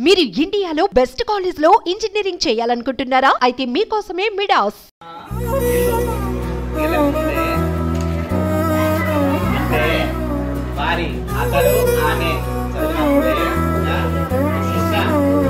మీరు ఇండియాలో best college లో ఇంజనీరింగ్ చేయాలనుకుంటున్నారా అయితే మీకోసమే మిడాస్ వీళ్ళకుంటే అంటే వారి అతడు ఆమె చదివినప్పుడే ఆ, ఇంకా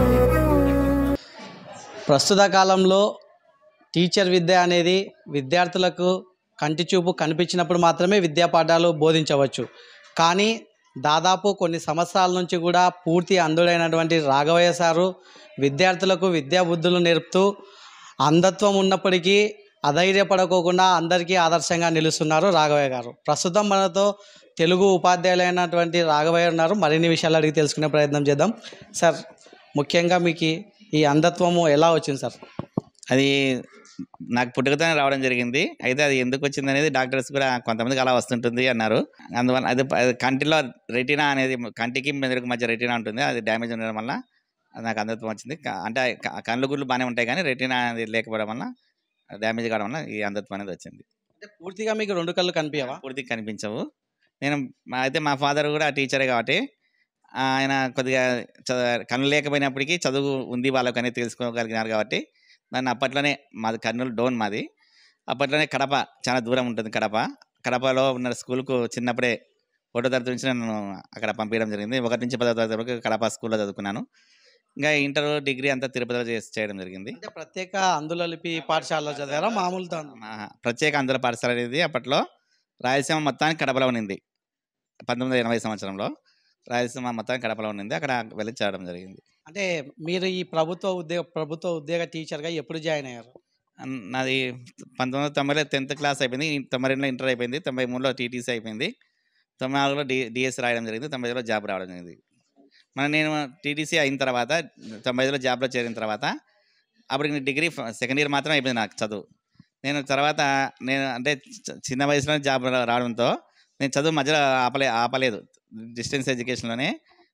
ప్రస్తుత కాలంలో టీచర్ విద్య అనేది విద్యార్థులకు కంటి చూపు కనిపించినప్పుడు మాత్రమే విద్యా పాఠాలు బోధించవచ్చు కానీ దాదాపు కొన్ని సంవత్సరాల నుంచి కూడా పూర్తి అంధుడైనటువంటి రాఘవయ్య సారు విద్యార్థులకు విద్యా బుద్ధులు నేర్పుతూ అంధత్వం ఉన్నప్పటికీ అధైర్యపడకోకుండా అందరికీ ఆదర్శంగా నిలుస్తున్నారు రాఘవయ్య గారు ప్రస్తుతం మనతో తెలుగు ఉపాధ్యాయులైనటువంటి రాఘవయ్య ఉన్నారు మరిన్ని విషయాలు అడిగి తెలుసుకునే ప్రయత్నం చేద్దాం సార్ ముఖ్యంగా మీకు ఈ అంధత్వము ఎలా వచ్చింది సార్ అది నాకు పుట్టుకతోనే రావడం జరిగింది అయితే అది ఎందుకు వచ్చింది అనేది డాక్టర్స్ కూడా కొంతమందికి అలా వస్తుంటుంది అన్నారు అందువల్ల అది అది కంటిలో రెటీనా అనేది కంటికి మెదడుకు మధ్య రెటీనా ఉంటుంది అది డ్యామేజ్ ఉండడం వల్ల నాకు అంధత్వం వచ్చింది క- అంటే క- కళ్ళు గుళ్ళు బాగానే ఉంటాయి కానీ రెటీనా అనేది లేకపోవడం వల్ల డ్యామేజ్ కావడం వల్ల ఈ అంధత్వం అనేది వచ్చింది అంటే పూర్తిగా మీకు రెండు కళ్ళు కనిపించవా పూర్తిగా కనిపించవు నేను మా- అయితే మా ఫాదర్ కూడా టీచరే కాబట్టి ఆయన కొద్దిగా చదువు కన్ను లేకపోయినప్పటికీ చదువు ఉంది వాళ్ళకు అనేది తెలుసుకోగలిగినారు కాబట్టి నన్ను అప్పట్లోనే మాది కర్నూలు డోన్ మాది అప్పట్లోనే కడప చాలా దూరం ఉంటుంది కడప కడపలో ఉన్న స్కూల్కు చిన్నప్పుడే ఒకటో తరగతి నుంచి నన్ను అక్కడ పంపించడం జరిగింది ఒకటి నుంచి పదో తరగతి వరకు కడప స్కూల్లో చదువుకున్నాను ఇంకా ఇంటర్ డిగ్రీ అంతా తిరుపతిలో చేసి చేయడం జరిగింది అంటే ప్రత్యేక అందులో లిపి పాఠశాలలో చదివారా మామూలు తా- మా ప్రత్యేక ఆంధ్ర పాఠశాల అనేది అప్పట్లో రాయలసీమ మొత్తానికి కడపలో ఉన్నింది పంతొమ్మిది వందల ఎనభై సంవత్సరంలో రాయలసీమ మొత్తానికి కడపలో ఉన్నింది అక్కడ వెళ్ళి చేయడం జరిగింది అంటే మీరు ఈ ప్రభుత్వ ఉద్యోగ ప్రభుత్వ ఉద్యోగ టీచర్గా ఎప్పుడు జాయిన్ అయ్యారు అన్- నాది పంతొమ్మిది వందల తొంభైలో టెన్త్ క్లాస్ అయిపోయింది ఈ తొంభై రెండులో ఇంటర్ అయిపోయింది తొంభై మూడులో టీటీసీ అయిపోయింది తొంభై నాలుగులో డి డిఎస్ రాయడం జరిగింది తొంభై ఐదులో జాబ్ రావడం జరిగింది మన నేను టీటీసీ అయిన తర్వాత తొంభై ఐదులో జాబ్లో చేరిన తర్వాత అప్పటికి నేను డిగ్రీ సెకండ్ ఇయర్ మాత్రం అయిపోయింది నాకు చదువు నేను తర్వాత నేను అంటే చ- చిన్న వయసులో జాబ్ రా- రావడంతో నేను చదువు మధ్యలో ఆపలే ఆపలేదు డిస్టెన్స్ ఎడ్యుకేషన్లోనే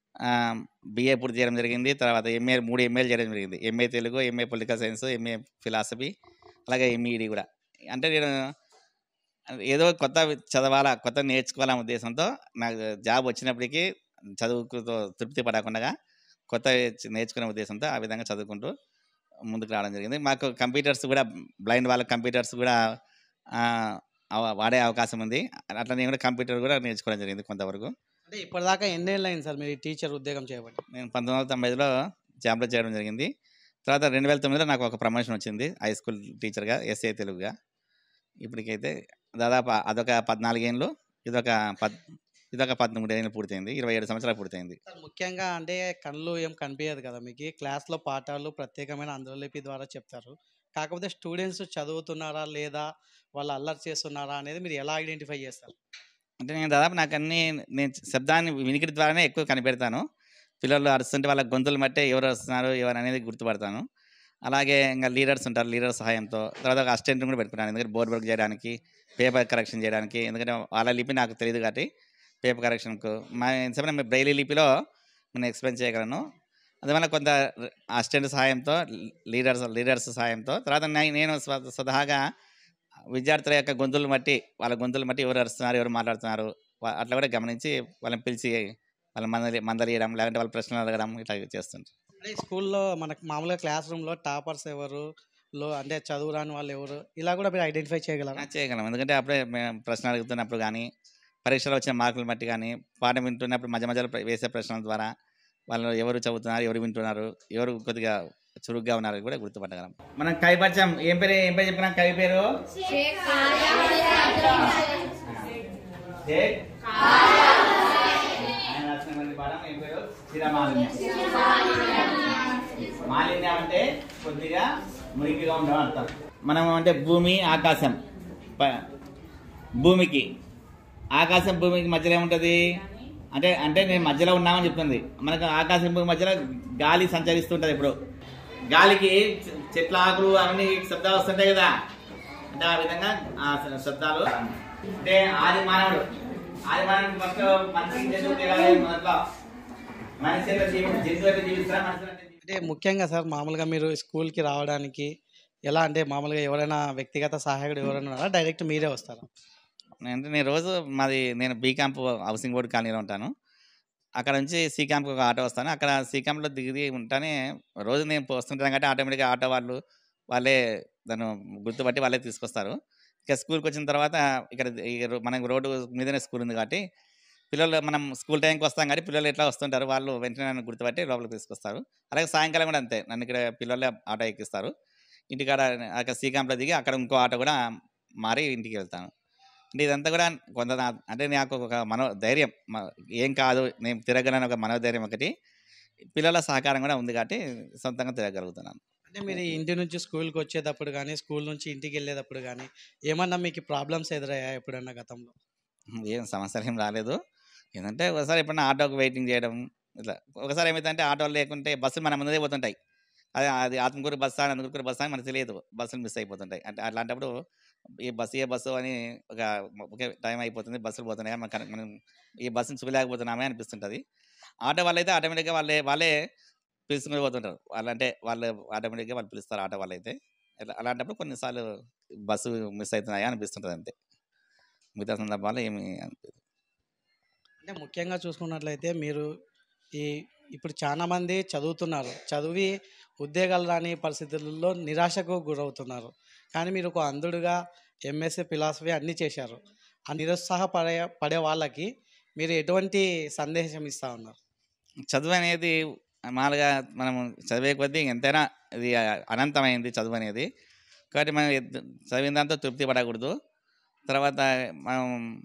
బీఏ పూర్తి చేయడం జరిగింది తర్వాత ఎంఏ మూడు ఎంఏలు చేయడం జరిగింది MA Telugu MA political science MA philosophy అలాగే ఎంఈడి కూడా అంటే నేను ఏదో కొత్త చదవాలా కొత్త నేర్చుకోవాలనే ఉద్దేశంతో నాకు జాబ్ వచ్చినప్పటికీ చదువుకుతో తృప్తి పడకుండా కొత్త నేర్చుకునే ఉద్దేశంతో ఆ విధంగా చదువుకుంటూ ముందుకు రావడం జరిగింది మాకు కంప్యూటర్స్ కూడా బ్లైండ్ వాళ్ళ కంప్యూటర్స్ కూడా ఆ, అవ- వాడే అవకాశం ఉంది అట్లా నేను కూడా కంప్యూటర్ కూడా నేర్చుకోవడం జరిగింది కొంతవరకు అంటే ఇప్పటిదాకా ఎన్నేళ్ళు అయింది సార్ మీరు ఈ టీచర్ ఉద్యోగం చేయబట్టి నేను పంతొమ్మిది వందల తొంభై ఐదులో జాబ్లో చేయడం జరిగింది తర్వాత రెండు వేల తొమ్మిదిలో నాకు ఒక ప్రమోషన్ వచ్చింది హై స్కూల్ టీచర్గా ఎస్ఏ తెలుగుగా ఇప్పటికైతే దాదాపు అదొక పద్నాలుగేళ్ళు ఇదొక పద్ ఇదొక పదమూడు ఏళ్ళు పూర్తయింది ఇరవై ఏడు సంవత్సరాలు పూర్తయింది సార్ ముఖ్యంగా అంటే కళ్ళు ఏం కనిపించదు కదా మీకు క్లాస్లో పాఠాలు ప్రత్యేకమైన ఆంధ్రలిపి ద్వారా చెప్తారు కాకపోతే స్టూడెంట్స్ చదువుతున్నారా లేదా వాళ్ళు అల్లరి చేస్తున్నారా అనేది మీరు ఎలా ఐడెంటిఫై చేస్తారు అంటే నేను దాదాపు నాకు అన్ని నేను శబ్దాన్ని వినికిడి ద్వారానే ఎక్కువ కనిపెడతాను పిల్లలు అరుస్తుంటే వాళ్ళ గొంతులు బట్టే ఎవరు వస్తున్నారు ఎవరు అనేది గుర్తుపడతాను అలాగే ఇంకా లీడర్స్ ఉంటారు లీడర్ సహాయంతో తర్వాత ఒక అసిస్టెంట్ కూడా పెట్టుకున్నాను ఎందుకంటే బోర్డ్ వర్క్ చేయడానికి పేపర్ కరెక్షన్ చేయడానికి ఎందుకంటే వాళ్ళ లిపి నాకు తెలియదు కాబట్టి పేపర్ కరెక్షన్కు మా ఎంతసేపు నేను బ్రైలీ లిపిలో నేను ఎక్స్ప్లెయిన్ చేయగలను అందువల్ల కొంత అసిస్టెంట్ సహాయంతో లీడర్స్ లీడర్స్ సహాయంతో తర్వాత నే- నేను స్వ- స్వతహాగా విద్యార్థుల యొక్క గొంతులు బట్టి వాళ్ళ గొంతులు బట్టి ఎవరు అరుస్తున్నారు ఎవరు మాట్లాడుతున్నారు వా- అట్లా కూడా గమనించి వాళ్ళని పిలిచి వాళ్ళ మందలి మందలియడం లేదంటే వాళ్ళ ప్రశ్నలు అడగడం ఇట్లా చేస్తుంటారు అంటే స్కూల్లో మనకు మామూలుగా క్లాస్ రూమ్లో టాపర్స్ ఎవరు లో అంటే చదువు రాని వాళ్ళు ఎవరు ఇలా కూడా మీరు ఐడెంటిఫై చేయగలరా ఆ, చేయగలం ఎందుకంటే అప్పుడే మేము ప్రశ్న అడుగుతున్నప్పుడు కానీ పరీక్షలో వచ్చిన మార్కులు బట్టి కానీ పాఠం వింటున్నప్పుడు మధ్య మధ్యలో ప్ర- వేసే ప్రశ్నల ద్వారా వాళ్ళు ఎవరు చదువుతున్నారు ఎవరు వింటున్నారు ఎవరు కొద్దిగా చురుగ్గా ఉన్నారు కూడా గుర్తుపట్టగలం మనం కవి పరిచయం ఏం పేరు ఏం పేరు చెప్పినాం కవి పేరు షేక్ ఆయన రాసినటువంటి పాఠం ఏం పేరు స్థిరమాలిన్యం మాలిన్యం అంటే కొద్దిగా మురికిగా ఉండడం అర్థం మనం అంటే భూమి ఆకాశం ప- భూమికి ఆకాశం భూమికి మధ్యలో ఏముంటుంది అంటే అంటే నేను మధ్యలో ఉన్నామని చెప్తుంది మనకు ఆకాశం భూమి మధ్యలో గాలి సంచరిస్తుంటుంది ఇప్పుడు గాలికి చె- చెట్ల ఆకులు అవన్నీ శబ్దాలు వస్తుంటాయి కదా అంటే ఆ విధంగా ఆ శ- శబ్దాలు అంటే ఆది మానవుడు ఆది మానవుడు ఫస్ట్ మనిషికి జంతువు తేడా మొదట్లో మనిషి ఎట్లా జీవి జంతువు ఎట్లా జీవిస్తారా మనిషి ఎట్లా జీవిస్తారా? అంటే ముఖ్యంగా సార్ మామూలుగా మీరు స్కూల్కి రావడానికి ఎలా అంటే మామూలుగా ఎవరైనా వ్యక్తిగత సహాయకుడు ఎవరైనా ఉన్నారా డైరెక్ట్ మీరే వస్తారా అంటే నేను రోజు మాది నేను బీ క్యాంప్ హౌసింగ్ బోర్డు కాలనీలో ఉంటాను అక్కడ నుంచి సి క్యాంప్కి ఒక ఆటో వస్తాను అక్కడ సి క్యాంప్లో దిగి ఉంటానే రోజు నేను వస్తుంటాను కాబట్టి ఆటోమేటిక్గా ఆటో వాళ్ళు వాళ్ళే దాన్ని గుర్తుపట్టి వాళ్ళే తీసుకొస్తారు ఇక స్కూల్కి వచ్చిన తర్వాత ఇక్కడ ఈ రో- మనకి రోడ్డు మీదనే స్కూల్ ఉంది కాబట్టి పిల్లలు మనం స్కూల్ టైంకి వస్తాం కానీ పిల్లలు ఎట్లా వస్తుంటారు వాళ్ళు వెంటనే నన్ను గుర్తుపట్టి లోపలికి తీసుకొస్తారు అలాగే సాయంకాలం కూడా అంతే నన్ను ఇక్కడ పిల్లలే ఆటో ఎక్కిస్తారు ఇంటికాడ అక్కడ సి క్యాంప్లో దిగి అక్కడ ఇంకో ఆటో కూడా మారి ఇంటికి వెళ్తాను అంటే ఇదంతా కూడా కొంత నా- అంటే నాకు ఒక మనో ధైర్యం మ- ఏం కాదు నేను తిరగలని ఒక మనోధైర్యం ఒకటి పిల్లల సహకారం కూడా ఉంది కాబట్టి సొంతంగా తిరగలుగుతున్నాను అంటే మీరు ఇంటి నుంచి స్కూల్కి వచ్చేటప్పుడు కానీ స్కూల్ నుంచి ఇంటికి వెళ్ళేటప్పుడు కానీ ఏమన్నా మీకు ప్రాబ్లమ్స్ ఎదురయ్యాయా ఎప్పుడన్నా గతంలో ఏం సమస్యలు ఏం రాలేదు ఏంటంటే ఒకసారి ఎప్పుడైనా ఆటోకి వెయిటింగ్ చేయడం ఇట్లా ఒకసారి ఏమైందంటే ఆటోలు లేకుంటే బస్సులు మన ముందే పోతుంటాయి అది అది ఆత్మకూరు బస్సు అని అందుకూరు బస్సు అని మనకు తెలియదు బస్సులు మిస్ అయిపోతుంటాయి అంటే అట్లాంటప్పుడు ఈ బస్సు ఏ బస్సు అని ఒక ఒకే టైం అయిపోతుంది బస్సులు పోతున్నాయి మనం కన- మనం ఈ బస్సును చూడలేకపోతున్నామే అనిపిస్తుంటుంది ఆటో వాళ్ళైతే ఆటోమేటిక్గా వాళ్ళే వాళ్ళే పిలుచుకుని పోతుంటారు వాళ్ళంటే వాళ్ళు ఆటోమేటిక్గా వాళ్ళు పిలుస్తారు ఆటో వాళ్ళైతే అలా అలాంటప్పుడు కొన్నిసార్లు బస్సు మిస్ అవుతున్నాయా అనిపిస్తుంటుంది అంతే మిగతా సందర్భాల్లో ఏమి అనిపించదు అంటే ముఖ్యంగా చూసుకున్నట్లయితే మీరు ఈ ఇప్పుడు చాలా మంది చదువుతున్నారు చదివి ఉద్యోగాలు రాని పరిస్థితుల్లో నిరాశకు గురవుతున్నారు కానీ మీరు ఒక అంధుడుగా ఎంఎస్సీ ఫిలాసఫీ అన్నీ చేశారు ఆ నిరుత్సాహపడే పడే వాళ్ళకి మీరు ఎటువంటి సందేశం ఇస్తా ఉన్నారు చదువు అనేది మామూలుగా మనము చదివే కొద్దీ ఎంతైనా ఇది అనంతమైంది చదువు అనేది కాబట్టి మనం ఎద్- చదివిన దాంతో తృప్తి పడకూడదు తర్వాత మనం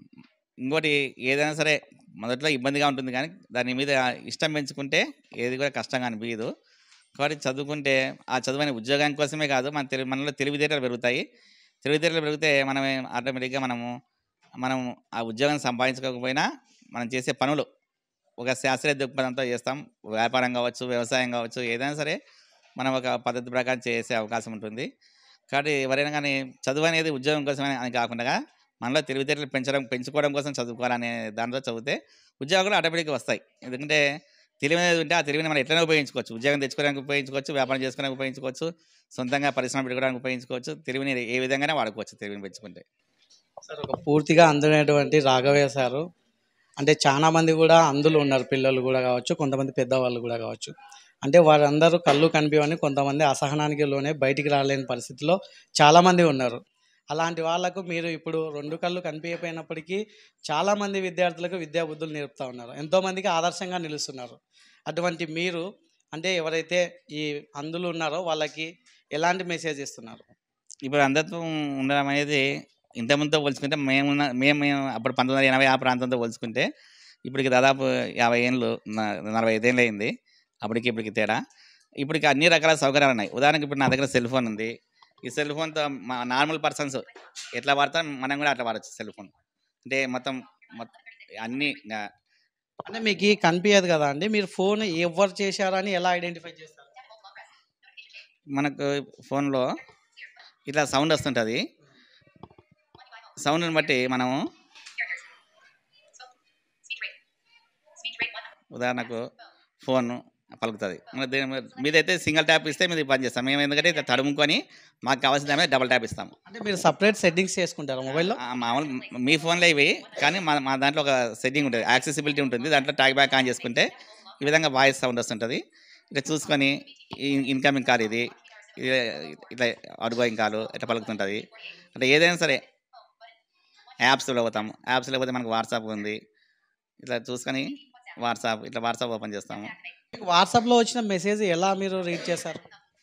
ఇంకోటి ఏదైనా సరే మొదట్లో ఇబ్బందిగా ఉంటుంది కానీ దాని మీద ఇష్టం పెంచుకుంటే ఏది కూడా కష్టంగా అనిపించదు కాబట్టి చదువుకుంటే ఆ చదువు అనే ఉద్యోగం కోసమే కాదు మన తెలివి మనలో తెలివితేటలు పెరుగుతాయి తెలివితేటలు పెరిగితే మనమే ఆటోమేటిక్గా మనము మనం ఆ ఉద్యోగం సంపాదించుకోకపోయినా మనం చేసే పనులు ఒక శాస్త్రీయ దృక్పథంతో చేస్తాం వ్యాపారం కావచ్చు వ్యవసాయం కావచ్చు ఏదైనా సరే మనం ఒక పద్ధతి ప్రకారం చేసే అవకాశం ఉంటుంది కాబట్టి ఎవరైనా కానీ చదువు అనేది ఉద్యోగం కోసం అని కాకుండా మనలో తెలివితేటలు పెంచడం పెంచుకోవడం కోసం చదువుకోవాలనే దాంట్లో చదివితే ఉద్యోగాలు కూడా ఆటోమేటిక్గా వస్తాయి ఎందుకంటే తెలివి అనేది ఉంటే ఆ తెలివిని మనం ఎట్లనే ఉపయోగించుకోవచ్చు ఉద్యోగం తెచ్చుకోవడానికి ఉపయోగించుకోవచ్చు వ్యాపారం చేసుకోవడానికి ఉపయోగించుకోవచ్చు సొంతంగా పరిశ్రమ పెట్టుకోవడానికి ఉపయోగించుకోవచ్చు తెలివిని ఏ విధంగానే వాడుకోవచ్చు తెలివిని పెంచుకుంటే సార్ ఒక పూర్తిగా అందునటువంటి రాఘవయ్య సారు అంటే చాలా మంది కూడా అందులో ఉన్నారు పిల్లలు కూడా కావచ్చు కొంతమంది పెద్దవాళ్ళు కూడా కావచ్చు అంటే వారందరూ కళ్ళు కనిపించని కొంతమంది అసహనానికి లోనే బయటికి రాలేని పరిస్థితిలో చాలామంది ఉన్నారు అలాంటి వాళ్ళకు మీరు ఇప్పుడు రెండు కళ్ళు కనిపించకపోయినప్పటికీ చాలామంది విద్యార్థులకు విద్యా బుద్ధులు నేర్పుతా ఉన్నారు ఎంతోమందికి ఆదర్శంగా నిలుస్తున్నారు అటువంటి మీరు అంటే ఎవరైతే ఈ అందులో ఉన్నారో వాళ్ళకి ఎలాంటి మెసేజ్ ఇస్తున్నారు ఇప్పుడు అంధత్వం ఉండడం అనేది ఇంతకుముందుతో పోల్చుకుంటే మేము మేము మేము అప్పుడు పంతొమ్మిది వందల ఎనభై ఆ ప్రాంతంతో పోల్చుకుంటే ఇప్పటికి దాదాపు యాభై ఏళ్ళు న- నలభై ఐదేళ్ళు అయింది అప్పటికి ఇప్పటికి తేడా ఇప్పటికి అన్ని రకాల సౌకర్యాలు ఉన్నాయి ఉదాహరణకి ఇప్పుడు నా దగ్గర సెల్ ఫోన్ ఉంది ఈ సెల్ ఫోన్తో మా నార్మల్ పర్సన్స్ ఎట్లా వాడతాం మనం కూడా అట్లా వాడచ్చు సెల్ ఫోన్ అంటే మొత్తం మొత్తం అన్ని ఇంకా అంటే మీకు కనిపించదు కదా అండి మీరు ఫోన్ ఎవరు చేశారని ఎలా ఐడెంటిఫై చేస్తారు మనకు ఫోన్లో ఇట్లా సౌండ్ వస్తుంటుంది సౌండ్ని బట్టి మనము ఉదాహరణకు ఫోన్ పలుకుతుంది మన దీని మీద- మీదైతే సింగిల్ ట్యాప్ ఇస్తే మీది పని చేస్తాం మేము ఎందుకంటే ఇట్లా తడుముకొని మాకు కావాల్సిన దాని మీద డబుల్ ట్యాప్ ఇస్తాము అంటే మీరు సపరేట్ సెట్టింగ్స్ చేసుకుంటారు మొబైల్లో ఆ మామూలు మీ ఫోన్లో ఇవి కానీ మా మా దాంట్లో ఒక సెట్టింగ్ ఉంటుంది యాక్సెసిబిలిటీ ఉంటుంది దాంట్లో ట్యాగ్ బ్యాక్ ఆన్ చేసుకుంటే ఈ విధంగా వాయిస్ సౌండ్ వస్తుంటుంది ఇట్లా చూసుకొని ఇన్కమింగ్ కాల్ ఇది ఇది ఇట్లా అవుట్గోయింగ్ కాల్ ఇట్లా పలుకుతుంటుంది అంటే ఏదైనా సరే యాప్స్లో పోతాము యాప్స్లో పోతే మనకు వాట్సాప్ ఉంది ఇట్లా చూసుకొని వాట్సాప్ ఇట్లా వాట్సాప్ ఓపెన్ చేస్తాము మీకు వాట్సాప్లో వచ్చిన మెసేజ్ ఎలా మీరు రీడ్ చేశారు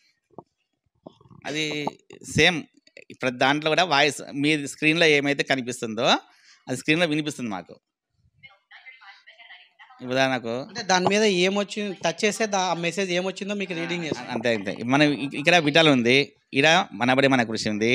అది సేమ్ ఇప్పుడు దాంట్లో కూడా వాయిస్ మీ స్క్రీన్లో ఏమైతే కనిపిస్తుందో అది స్క్రీన్లో వినిపిస్తుంది మాకు ఉదాహరణకు అంటే దాని మీద ఏమొచ్చింది టచ్ చేస్తే దా ఆ మెసేజ్ ఏమొచ్చిందో మీకు రీడింగ్ చేస్తారు అంతే అంతే మనం ఇ- ఇక్కడ విటాలు ఉంది ఇక్కడ మనబడి మన కృషి ఉంది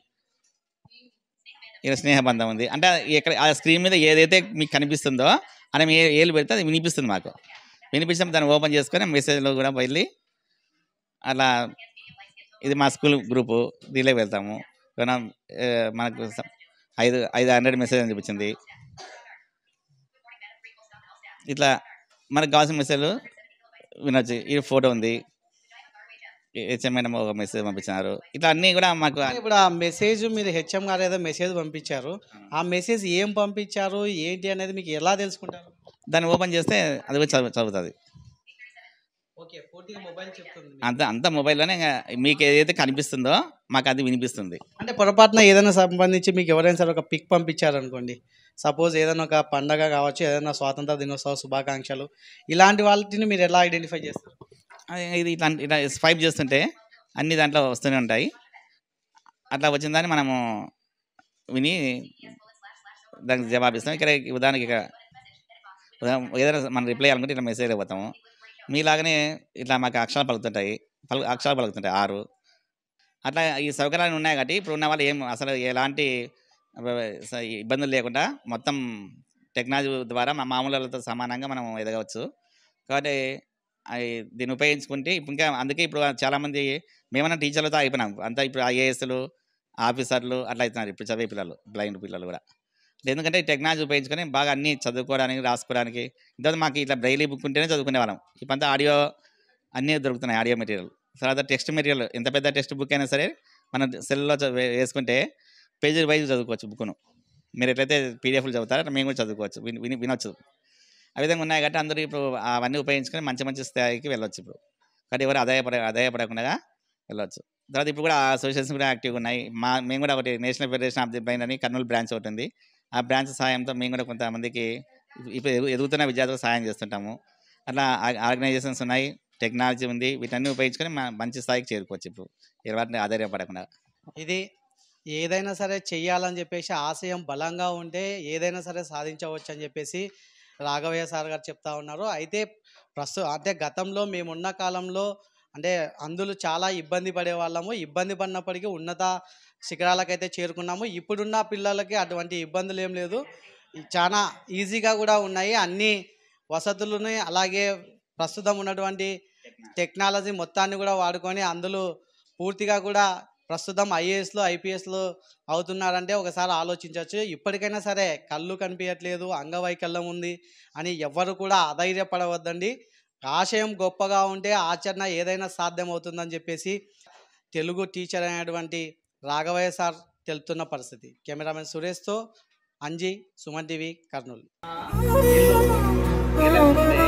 ఇక్కడ స్నేహబంధం ఉంది అంటే ఇక్కడ ఆ స్క్రీన్ మీద ఏదైతే మీకు కనిపిస్తుందో అని ఏ ఏళ్ళు పెడితే అది వినిపిస్తుంది మాకు వినిపించినప్పుడు దాన్ని ఓపెన్ చేసుకొని మెసేజ్లో కూడా వెళ్ళి అలా ఇది మా స్కూల్ గ్రూపు దీనిలో వెళ్తాము మనం ఆ, మనకు స- ఐదు ఐదు హండ్రెడ్ మెసేజ్ అని చూపించింది ఇట్లా మనకు కావాల్సిన మెసేజ్ వినొచ్చు ఈ ఫోటో ఉంది హెచ్ఎంఐ ఒక మెసేజ్ పంపించినారు ఇట్లా అన్నీ కూడా మాకు అంటే ఇప్పుడు ఆ మెసేజ్ మీరు హెచ్ఎం గారు ఏదో మెసేజ్ పంపించారు ఆ మెసేజ్ ఏం పంపించారు ఏంటి అనేది మీకు ఎలా తెలుసుకుంటారు దాన్ని ఓపెన్ చేస్తే అది వచ్చి చదువు చదువుతుంది ఓకే పూర్తిగా మొబైల్ చెప్తుంది అంత అంత మొబైల్లోనే ఇంకా మీకు ఏదైతే కనిపిస్తుందో మాకు అది వినిపిస్తుంది అంటే పొరపాటున ఏదైనా సంబంధించి మీకు ఎవరైనా సరే ఒక పిక్ పంపించారనుకోండి సపోజ్ ఏదైనా ఒక పండగ కావచ్చు ఏదైనా స్వాతంత్ర దినోత్సవ శుభాకాంక్షలు ఇలాంటి వాటిని మీరు ఎలా ఐడెంటిఫై చేస్తారు అది ఇది ఇట్లా ఇట్లా స్వైప్ చేస్తుంటే అన్ని దాంట్లో వస్తూనే ఉంటాయి అట్లా వచ్చిన దాన్ని మనము విని దానికి జవాబిస్తాం ఇక్కడ ఉదాహరణకి ఇక ఉదాహరణ ఏదైనా మనం రిప్లై చేయాలనుకుంటే ఇట్లా మెసేజ్ అయిపోతాము మీలాగనే ఇట్లా మాకు అక్షరాలు పలుకుతుంటాయి పలు అక్షరాలు పలుకుతుంటాయి ఆరు అట్లా ఈ సౌకర్యాలు ఉన్నాయి కాబట్టి ఇప్పుడు ఉన్న వాళ్ళు ఏం అసలు ఎలాంటి వ- స- ఇబ్బందులు లేకుండా మొత్తం టెక్నాలజీ ద్వారా మా మామూలు వాళ్ళతో సమానంగా మనం ఎదగవచ్చు కాబట్టి అవి దీన్ని ఉపయోగించుకుంటే ఇప్పుడు ఇంకా అందుకే ఇప్పుడు చాలామంది మేమన్నా టీచర్లతో అయిపోయినాం అంతా ఇప్పుడు ఐఏఎస్లు ఆఫీసర్లు అట్లా అవుతున్నారు ఇప్పుడు చదివే పిల్లలు బ్లైండ్ పిల్లలు కూడా ఎందుకంటే ఈ టెక్నాలజీ ఉపయోగించుకొని బాగా అన్ని చదువుకోవడానికి రాసుకోవడానికి ఇంతకుముందు మాకు ఇట్లా బ్రైలీ బుక్ ఉంటేనే చదువుకునే వాళ్ళం ఇప్పుడంతా ఆడియో అన్నీ దొరుకుతున్నాయి ఆడియో మెటీరియల్ తర్వాత టెక్స్ట్ మెటీరియల్ ఎంత పెద్ద టెక్స్ట్ బుక్ అయినా సరే మన సెల్లో వేసుకుంటే పేజీ వైజ్ చదువుకోవచ్చు బుక్ను మీరు ఎట్లయితే పీడిఎఫ్లు చదువుతారో అట్లా మేము కూడా చదువుకోవచ్చు విని విని వినొచ్చు ఆ విధంగా ఉన్నాయి కాబట్టి అందరూ ఇప్పుడు అవన్నీ ఉపయోగించుకొని మంచి మంచి స్థాయికి వెళ్ళొచ్చు ఇప్పుడు కాబట్టి ఎవరు ఆదాయపడ ఆదాయపడకుండా వెళ్ళొచ్చు తర్వాత ఇప్పుడు కూడా అసోసియేషన్స్ కూడా యాక్టివ్గా ఉన్నాయి మా మేము కూడా ఒకటి National Federation of the Blind అని కర్నూలు బ్రాంచ్ ఒకటి ఉంది ఆ బ్రాంచ్ సహాయంతో మేము కూడా కొంతమందికి ఇప్పుడు ఎదు- ఎదుగుతున్న విద్యార్థులకు సహాయం చేస్తుంటాము అట్లా ఆర్గనైజేషన్స్ ఉన్నాయి టెక్నాలజీ ఉంది వీటన్ని ఉపయోగించుకొని మా- మంచి స్థాయికి చేరుకోవచ్చు ఇప్పుడు ఎవరిని ఆధారపడకుండా ఇది ఏదైనా సరే చెయ్యాలని చెప్పేసి ఆశయం బలంగా ఉంటే ఏదైనా సరే సాధించవచ్చు అని చెప్పేసి రాఘవయ్య సార్ గారు చెప్తా ఉన్నారు అయితే ప్రస్తుతం అంటే గతంలో మేమున్న కాలంలో అంటే అందులో చాలా ఇబ్బంది పడే వాళ్ళము ఇబ్బంది పడినప్పటికీ ఉన్నత శిఖరాలకైతే చేరుకున్నాము ఇప్పుడున్న పిల్లలకి అటువంటి ఇబ్బందులు ఏం లేదు ఈ చాలా ఈజీగా కూడా ఉన్నాయి అన్ని వసతులని అలాగే ప్రస్తుతం ఉన్నటువంటి టెక్నాలజీ మొత్తాన్ని కూడా వాడుకొని అందులో పూర్తిగా కూడా ప్రస్తుతం ఐఏఎస్లో ఐపీఎస్లో అవుతున్నారంటే ఒకసారి ఆలోచించవచ్చు ఇప్పటికైనా సరే కళ్ళు కనిపించట్లేదు అంగవైకల్యం ఉంది అని ఎవ్వరు కూడా అధైర్యపడవద్దండి ఆశయం గొప్పగా ఉంటే ఆచరణ ఏదైనా సాధ్యం అవుతుందని చెప్పేసి తెలుగు టీచర్ అయినటువంటి రాఘవయ్య సార్ తెలుపుతున్న పరిస్థితి కెమెరామెన్ సురేష్తో అంజీ సుమన్ టీవీ కర్నూలు వీళ్ళు- వీళ్ళ ముందే